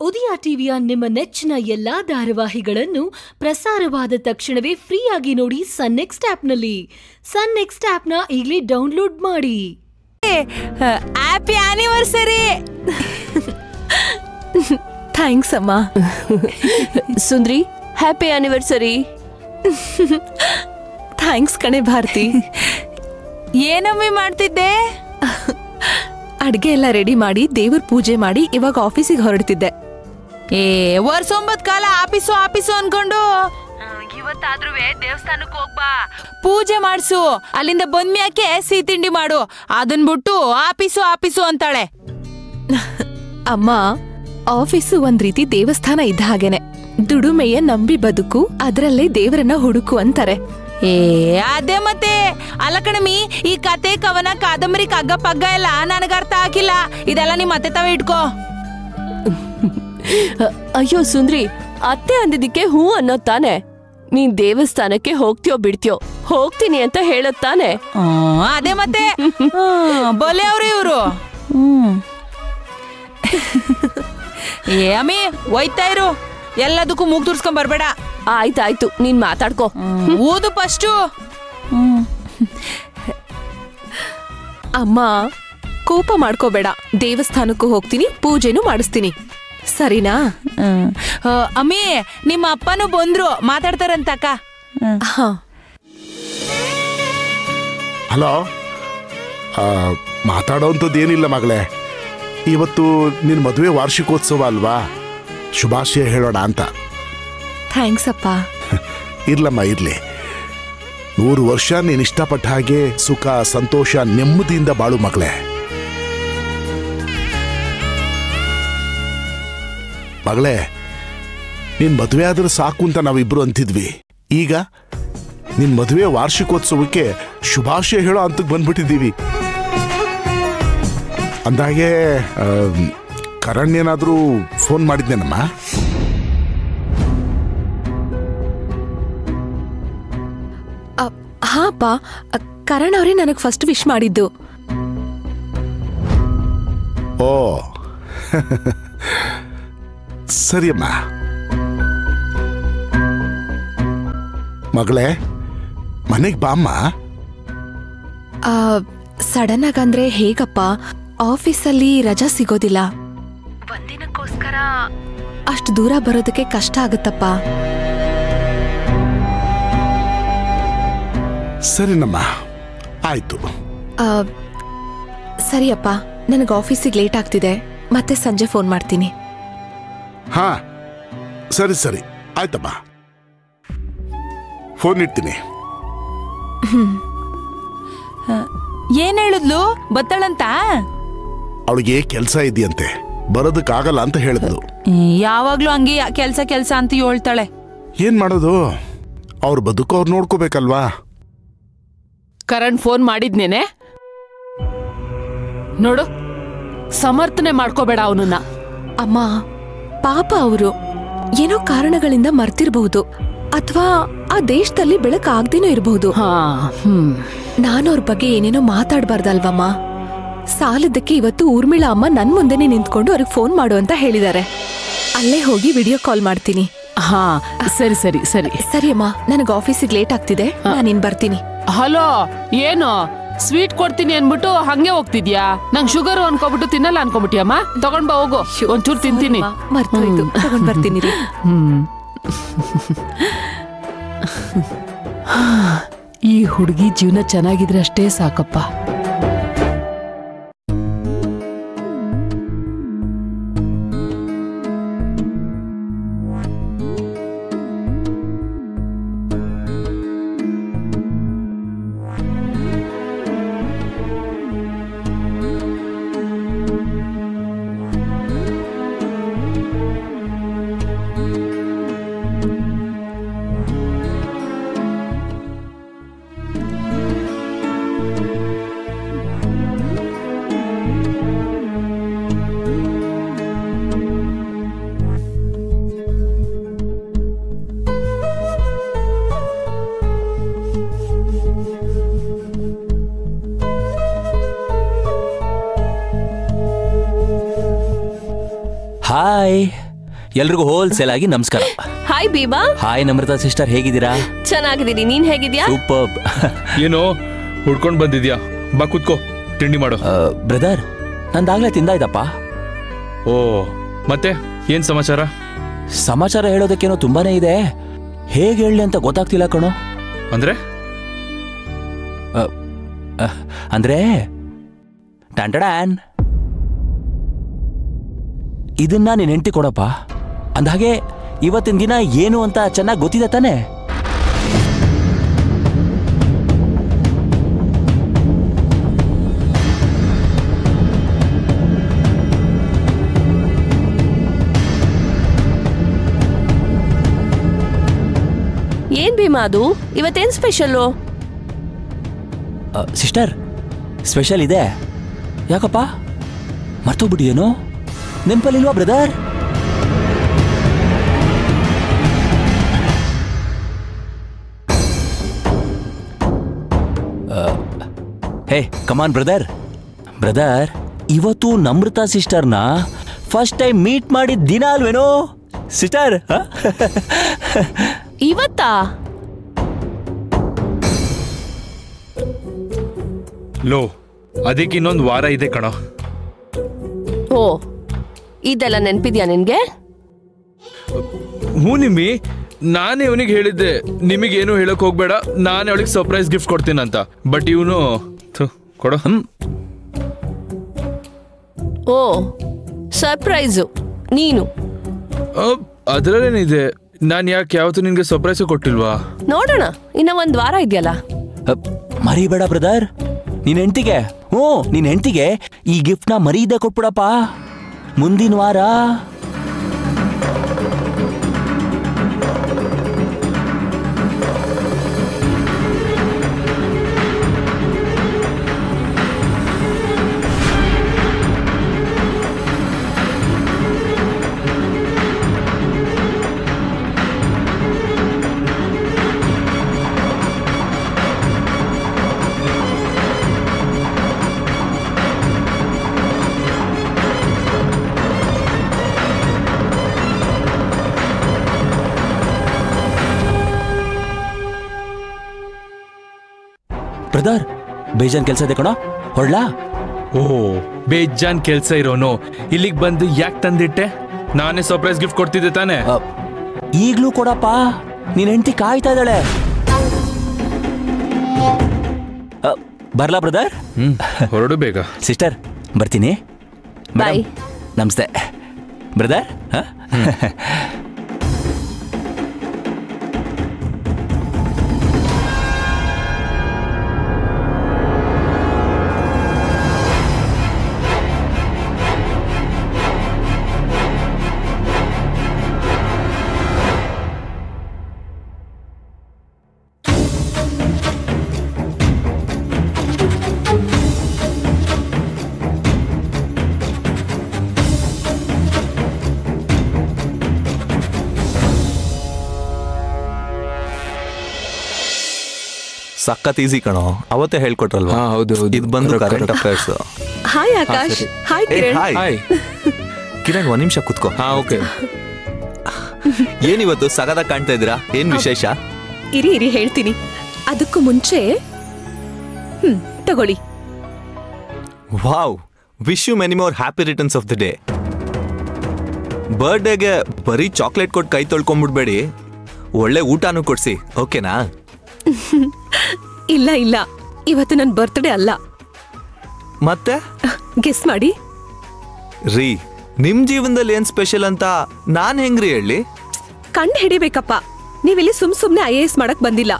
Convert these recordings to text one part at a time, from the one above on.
ಉದಯ ಟಿವಿಯ ನಿಮ್ಮ ನೆಚ್ಚಿನ ಎಲ್ಲಾ ಧಾರಾವಾಹಿಗಳನ್ನು ಪ್ರಸಾರವಾದ ತಕ್ಷಣವೇ ಫ್ರೀಯಾಗಿ ನೋಡಿ ಸನ್ ನೆಕ್ಸ್ಟ್ ಆಪ್ನಲ್ಲಿ ಸನ್ ನೆಕ್ಸ್ಟ್ ಆಪ್ನ ಈಗಲೇ ಡೌನ್ಲೋಡ್ ಮಾಡಿ ಹ್ಯಾಪಿ ಆನಿವರ್ಸರಿ ಥ್ಯಾಂಕ್ಸ್ ಅಮ್ಮ ಸುಂದ್ರಿ ಹ್ಯಾಪಿ ಆನಿವರ್ಸರಿ ಥ್ಯಾಂಕ್ಸ್ ಕಣೆ ಭಾರತಿ ಏನಮ್ಮಿ ಮಾಡ್ತಿದ್ದೆ ಅಡ್ಗೆ ಎಲ್ಲ ರೆಡಿ ಮಾಡಿ ದೇವ್ರ ಪೂಜೆ ಮಾಡಿ ಇವಾಗ ಆಫೀಸಿಗೆ ಹೊರಡ್ತಿದ್ದೆ ಏ ವರ್ಷೊಂಬತ್ ಕಾಲ ಆಫೀಸು ಆಫೀಸು ಅನ್ಕೊಂಡು ಇವತ್ತಾದ್ರೂ ದೇವಸ್ಥಾನಕ್ಕೆ ಹೋಗ್ಬಾ ಪೂಜೆ ಮಾಡ್ಸು ಅಲ್ಲಿಂದ ಬಂದ್ಮ್ಯಾಕೆ ಸಿಹಿ ತಿಂಡಿ ಮಾಡು ಅದನ್ ಬಿಟ್ಟು ಆಫೀಸು ಆಫೀಸು ಅಂತಾಳೆ ಅಮ್ಮ ಆಫೀಸು ಒಂದ್ ರೀತಿ ದೇವಸ್ಥಾನ ಇದ್ದ ಹಾಗೇನೆ ದುಡುಮೆಯ ನಂಬಿ ಬದುಕು ಅದರಲ್ಲೇ ದೇವರನ್ನ ಹುಡುಕು ಅಂತಾರೆ ಏ ಅದೇ ಮತ್ತೆ ಅಲ್ಲ ಕಣಮಿ ಈ ಕತೆ ಕವನ ಕಾದಂಬರಿ ಕಗ್ಗ ಪಗ್ಗ ಎಲ್ಲ ನನಗ ಅರ್ಥ ಆಗಿಲ್ಲ ಇದೆಲ್ಲ ನಿಮ್ ಅತ್ತೆ ತಾವೇ ಇಟ್ಕೋ ಅ- ಅಯ್ಯೋ ಸುಂದ್ರಿ ಅತ್ತೆ ಅಂದಿದ್ದಕ್ಕೆ ಹೂ ಅನ್ನೋ ತಾನೆ ನೀನ್ ದೇವಸ್ಥಾನಕ್ಕೆ ಹೋಗ್ತೀಯೋ ಬಿಡ್ತೀಯೋ ಹೋಗ್ತೀನಿ ಅಂತ ಹೇಳೋದ್ ತಾನೆ ಹ್ಮ್, ಅದೇ ಮತ್ತೆ ಹ್ಮ್, ಬಲೆ ಅವ್ರು ಇವ್ರು ಹ್ಮ್ ಏ ಅಮ್ಮಿ ಒಯ್ತಾ ಇರು ಎಲ್ಲದಕ್ಕೂ ಮೂಗ್ ತುರ್ಸ್ಕೊಂಡ್ ಬರ್ಬೇಡ ಆಯ್ತಾಯ್ತು ನೀನ್ ಮಾತಾಡ್ಕೋ ಹ್ಮ್, ಊದು ಫಸ್ಟು ಅಮ್ಮ ಕೋಪ ಮಾಡ್ಕೋಬೇಡ ದೇವಸ್ಥಾನಕ್ಕೂ ಹೋಗ್ತೀನಿ ಪೂಜೆನೂ ಮಾಡಿಸ್ತೀನಿ ಸರಿನಾ ಅಮ್ಮಿ ನಿಮ್ಮ ಅಪ್ಪನೂ ಬಂದ್ರು ಮಾತಾಡ್ತಾರಂತಕ್ಕ ಹಾ ಹಲೋ ಆ, ಮಾತಾಡೋಂಥದ್ದು ಏನಿಲ್ಲ ಮಗಳೇ ಇವತ್ತು ನಿನ್ನ ಮದುವೆ ವಾರ್ಷಿಕೋತ್ಸವ ಅಲ್ವಾ ಶುಭಾಶಯ ಹೇಳೋಣ ಅಂತ ಥ್ಯಾಂಕ್ಸ್ ಅಪ್ಪ ಇರ್ಲಮ್ಮ ಇರ್ಲಿ ನೂರು ವರ್ಷ ನೀನು ಇಷ್ಟಪಟ್ಟ ಹಾಗೆ ಸುಖ ಸಂತೋಷ ನೆಮ್ಮದಿಯಿಂದ ಬಾಳು ಮಗಳೇ ಮಗಳೇ ನಿನ್ ಮದುವೆ ಆದ್ರೆ ಸಾಕು ಅಂತ ನಾವಿಬ್ರು ಅಂತಿದ್ವಿ ಈಗ ನಿನ್ ಮದುವೆ ವಾರ್ಷಿಕೋತ್ಸವಕ್ಕೆ ಶುಭಾಶಯ ಹೇಳೋ ಅಂತಕ್ಕೆ ಬಂದ್ಬಿಟ್ಟಿದ್ದೀವಿ ಅಂದಾಗೆ ಆಮ್, ಕರಣ್ ಏನಾದರೂ ಫೋನ್ ಮಾಡಿದ್ನೇನಮ್ಮ ಅ, ಹಾ ಅಪ್ಪ ಅ, ಕರಣ್ ಅವರೇ ನನಗ್ ಫಸ್ಟ್ ವಿಶ್ ಮಾಡಿದ್ದು ಓ ಸರಿಯಮ್ಮ ಮಗಳೇ ಮನೆಗೆ ಬಾಮ್ಮ ಸಡನ್ ಆಗಂದ್ರೆ ಹೇಗಪ್ಪ ಆಫೀಸಲ್ಲಿ ರಜಾ ಸಿಗೋದಿಲ್ಲ ಒಂದಿನಕ್ಕೋಸ್ಕರ ಅಷ್ಟು ದೂರ ಬರೋದಕ್ಕೆ ಕಷ್ಟ ಆಗುತ್ತಪ್ಪ ಸರಿನಮ್ಮ ಆಯ್ತು ಆ, ಸರಿಯಪ್ಪ ನನಗೆ ಆಫೀಸಿಗೆ ಲೇಟ್ ಆಗ್ತಿದೆ ಮತ್ತೆ ಸಂಜೆ ಫೋನ್ ಮಾಡ್ತೀನಿ ಹಾ ಸರಿ ಸರಿ ಆಯ್ತಮ್ಮ ಫೋನ್ ಇಡ್ತೀನಿ ಏನ್ ಹೇಳಿದ್ಲು ಬತ್ತಳಂತ ಅವಳಿಗೆ ಕೆಲಸ ಇದೆಯಂತೆ ಬರೋದಕ್ಕಾಗಲ್ಲ ಅಂತ ಹೇಳಿದ್ಲು ಯಾವಾಗ್ಲೂ ಹಂಗೆ ಕೆಲ್ಸ ಕೆಲ್ಸ ಅಂತ ಹೇಳ್ತಾಳೆ ಏನ್ ಮಾಡೋದು ಅವ್ರ ಬದುಕು ಅವ್ರು ನೋಡ್ಕೋಬೇಕಲ್ವಾ ಕರಣ್ ಫೋನ್ ಮಾಡಿದ್ನೇನೆ ನೋಡು ಸಮರ್ಥನೆ ಮಾಡ್ಕೋಬೇಡ ಅವನನ್ನ ಅಮ್ಮ ಪಾಪ ಅವರು ಏನೋ ಕಾರಣಗಳಿಂದ ಮರ್ತಿರ್ಬಹುದು ಅಥವಾ ಆ ದೇಶದಲ್ಲಿ ಬೆಳಕಾಗ್ದೇನೋ ಇರಬಹುದು ಹಾ ಹ್ಮ್ ನಾನು ಅವ್ರ ಬಗ್ಗೆ ಏನೇನೋ ಮಾತಾಡ್ಬಾರ್ದಲ್ವಮ್ಮ ಸಾಲದಕ್ಕೆ ಇವತ್ತು ಊರ್ಮಿಳಾ ಅಮ್ಮ ನನ್ ಮುಂದೆನೆ ನಿಂತ್ಕೊಂಡು ಅವ್ರಿಗೆ ಫೋನ್ ಮಾಡು ಅಂತ ಹೇಳಿದ್ದಾರೆ ಅಲ್ಲೇ ಹೋಗಿ ವಿಡಿಯೋ ಕಾಲ್ ಮಾಡ್ತೀನಿ ಹಾ ಸರಿ ಸರಿ ಸರಿ ಸರಿಯಮ್ಮ ನನಗೆ ಆಫೀಸಿಗೆ ಲೇಟ್ ಆಗ್ತಿದೆ ನಾನಿನ್ ಬರ್ತೀನಿ ಹಲೋ ಏನು ಸ್ವೀಟ್ ಕೊಡ್ತೀನಿ ಅನ್ಬಿಟ್ಟು ಹಂಗೆ ಹೋಗ್ತಿದ್ಯಾ ನಂಗ್ ಶುಗರ್ ಅನ್ಕೊಬಿಟ್ಟು ತಿನ್ನಲ್ಲ ಅನ್ಕೊಬಿಟ್ಟಿಯಮ್ಮ ತಗೊಂಡ್ ಬಾ ಹೋಗು ಒಂಚೂರು ತಿಂತೀನಿ ಮರ್ತೋಯ್ತು ತಗೊಂಡ್ ಬರ್ತೀನಿ ರೀ ಹ್ಮ್ ಈ ಹುಡುಗಿ ಜೀವನ ಚೆನ್ನಾಗಿದ್ರೆ ಅಷ್ಟೇ ಸಾಕಪ್ಪ ಹಾಯ್ ಎಲ್ರಿಗೂ ಹೋಲ್ಸೇಲ್ ಆಗಿ ನಮಸ್ಕಾರ hi Biba hi Namrata sister ಹೇಗಿದ್ದೀರಾ ಚೆನ್ನಾಗಿದ್ದೀನಿ ನೀನ್ ಹೇಗಿದ್ಯಾ ಸೂಪರ್ ಏನು ಹುಡ್ಕೊಂಡ್ ಬಂದಿದ್ಯಾ ಬಾ ಕುತ್ಕೋ ತಿಂಡಿ ಮಾಡು ಬ್ರದರ್ ನಂದಾಗ್ಲೇ ತಿಂದಾಯ್ತಪ್ಪ ಓ ಮತ್ತೆ ಏನ್ ಸಮಾಚಾರ ಸಮಾಚಾರ ಹೇಳೋದಕ್ಕೇನೋ ತುಂಬಾನೇ ಇದೆ ಹೇಗೆ ಹೇಳಿ ಅಂತ ಗೊತ್ತಾಗ್ತಿಲ್ಲ ಕಣೋ ಅಂದ್ರೆ ಅಹ್, ಅಂದ್ರೆ ಟಂಟಡಾನ್ ಇದನ್ನ ನೀನ್ ಹೆಂಡತಿ ಕೊಡಪ್ಪ ಅಂದ್ಹಾಗೆ ಇವತ್ತಿನ ದಿನ ಏನು ಅಂತ ಚೆನ್ನಾಗಿ ಗೊತ್ತಿದೆ ತಾನೆ ಏನ್ ಭೀಮಾ ಅದು ಇವತ್ತೇನ್ ಸ್ಪೆಷಲ್ಲು ಸಿಸ್ಟರ್ ಸ್ಪೆಷಲ್ ಇದೆ ಯಾಕಪ್ಪ ಮರ್ತೋಗ್ಬಿಟ್ಟಿದೇನು ನೆನ್ಪಲ್ಲಿಲ್ವಾ brother hey come on brother brother ಇವತ್ತು ನಮ್ರತಾ ಸಿಸ್ಟರ್ನ ಫಸ್ಟ್ ಟೈಮ್ ಮೀಟ್ ಮಾಡಿದ ದಿನ ಅಲ್ವೇನೋ ಸಿಸ್ಟರ್ ಇವತ್ತಾ ಲೋ ಅದಕ್ಕೆ ಇನ್ನೊಂದು ವಾರ ಇದೆ ಕಣ ಓ ಇದೆಲ್ಲ ನೆನ್ಪಿದ್ಯಾ ನಿನ್ಗೆ ಹ್ಞೂ ನಿಮ್ಮಿ ನಾನೇ ಇವನಿಗೆ ಹೇಳಿದ್ದೆ ನಿಮಗೇನು ಹೇಳಕ್ ಹೋಗ್ಬೇಡ ನಾನೇ ಅವಳಿಗೆ ಸರ್ಪ್ರೈಸ್ ಗಿಫ್ಟ್ ಕೊಡ್ತೀನಂತ ಬಟ್ ಇವನು ಕೊಡೋ ಓ ಸರ್ಪ್ರೈಸು ನೀನು ಅದರಲ್ಲೇನಿದೆ ನಾನು ಯಾಕೆ ಯಾವತ್ತೂ ನಿನ್ಗೆ ಸರ್ಪ್ರೈಸು ಕೊಟ್ಟಿಲ್ವಾ ನೋಡೋಣ ಇನ್ನ ಒಂದ್ ವಾರ ಇದೆಯಲ್ಲ ಅಪ್, ಮರಿಬೇಡ ಬ್ರದರ್ ನಿನ್ ಹೆಂಡ್ತಿಗೆ ಹ್ಞೂ ನಿನ್ ಹೆಂಡ್ತಿಗೆ ಈ ಗಿಫ್ಟ್ನ ಮರೀದೆ ಕೊಟ್ಬಿಡಪ್ಪ ಮುಂದಿನ ವಾರ ಬ್ರದರ್ ಬೇಜಾನ್ ಕೆಲಸ ಇದೆ ಕಣೋ ಹೊಡ್ಲಾ ಓ ಬೇಜಾನ್ ಕೆಲ್ಸ ಇರೋನು ಇಲ್ಲಿಗೆ ಬಂದು ಯಾಕೆ ತಂದಿಟ್ಟೆ ನಾನೇ ಸರ್ಪ್ರೈಸ್ ಗಿಫ್ಟ್ ಕೊಡ್ತಿದ್ದೆ ತಾನೇ ಅಪ್, ಈಗ್ಲೂ ಕೊಡಪ್ಪ ನಿನ್ ಹೆಂಡ್ತಿ ಕಾಯ್ತಾ ಇದ್ದಾಳೆ ಅಪ್, ಬರ್ಲಾ ಬ್ರದರ್ ಹ್ಮ್ ಹೊರಡು ಬೇಗ ಸಿಸ್ಟರ್ ಬರ್ತೀನಿ ಬಾಯ್ ಮೇಡಮ್, ನಮಸ್ತೆ ಬ್ರದರ್ ಸಖತ್ ಈಸಿ ಕಣೋ ಅವತ್ತೇ ಹೇಳ್ಕೊಟ್ರಲ್ವಾ ಹಾ, ಹೌದು, ಹೌದು. ಇದು ಬಂದು Correct, current affairs hi Akash hi Kiran hi hi Kiran ಒಂದ್ ನಿಮಿಷ ಕುತ್ಕೋ ಹಾ ಓಕೆ ಏನಿವತ್ತು ಸಗದಾಗ ಕಾಣ್ತಾ ಇದ್ದೀರಾ ಏನ್ ವಿಶೇಷ ಇರಿ ಇರಿ ಹೇಳ್ತೀನಿ ಅದಕ್ಕೂ ಮುಂಚೆ ಹ್ಮ್ ತಗೊಳ್ಳಿ wow wish you many more happy returns of the day ಬರ್ಡೇಗೆ ಬರೀ ಚಾಕ್ಲೇಟ್ ಕೊಟ್ಟು ಕೈ ತೊಳ್ಕೊಂಡ್ಬಿಡ್ಬೇಡಿ ಒಳ್ಳೆ ಊಟನೂ ಕೊಡ್ಸಿ ಓಕೆನಾ ಇಲ್ಲ ಇಲ್ಲ ಇವತ್ತು ನನ್ನ ಬರ್ತ್ಡೇ ಅಲ್ಲ ಮತ್ತೆ ಗೆಸ್ ಮಾಡಿ ರೀ ನಿಮ್ ಜೀವನದಲ್ಲಿ ಏನ್ ಸ್ಪೆಷಲ್ ಅಂತ ನಾನ್ ಹೆಂಗ್ರಿ ಹೇಳಿ ಕಂಡು ಹಿಡಿಬೇಕಪ್ಪ ನೀವಿಲ್ಲಿ ಸುಮ್ ಸುಮ್ನೆ ಐ ಎಸ್ ಮಾಡಕ್ ಬಂದಿಲ್ಲ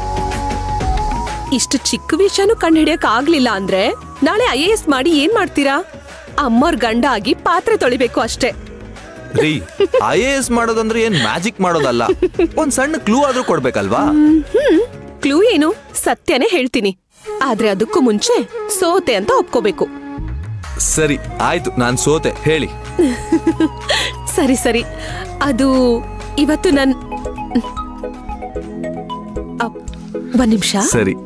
ಇಷ್ಟು ಚಿಕ್ಕ ವಿಷಯನೂ ಕಂಡು ಹಿಡಿಯಕ್ ಆಗ್ಲಿಲ್ಲ ಅಂದ್ರೆ ನಾಳೆ ಐ ಎ ಎಸ್ ಮಾಡಿ ಏನ್ ಮಾಡ್ತೀರಾ ಅಮ್ಮೋರ್ ಗಂಡ ಆಗಿ ಪಾತ್ರೆ ತೊಳಿಬೇಕು ಅಷ್ಟೇ ರೀ ಐ ಎ ಎಸ್ ಮಾಡೋದಂದ್ರೆ ಏನ್ ಮ್ಯಾಜಿಕ್ ಮಾಡೋದಲ್ಲ ಒಂದ್ ಸಣ್ಣ ಕ್ಲೂ ಆದ್ರೂ ಕೊಡ್ಬೇಕಲ್ವಾ ಹ್ಮ್ ಕ್ಲೂ ಏನು ಸತ್ಯನೇ ಹೇಳ್ತೀನಿ ಆದ್ರೆ ಅದಕ್ಕೂ ಮುಂಚೆ ಸೋತೆ ಅಂತ ಒಪ್ಕೋಬೇಕು ಸರಿ ಆಯ್ತು ನಾನ್ ಸೋತೆ ಹೇಳಿ ಸರಿ ಸರಿ ಅದು ಇವತ್ತು ನನ್ ಅಪ್, ಒಂದ್ ನಿಮಿಷ ಸರಿ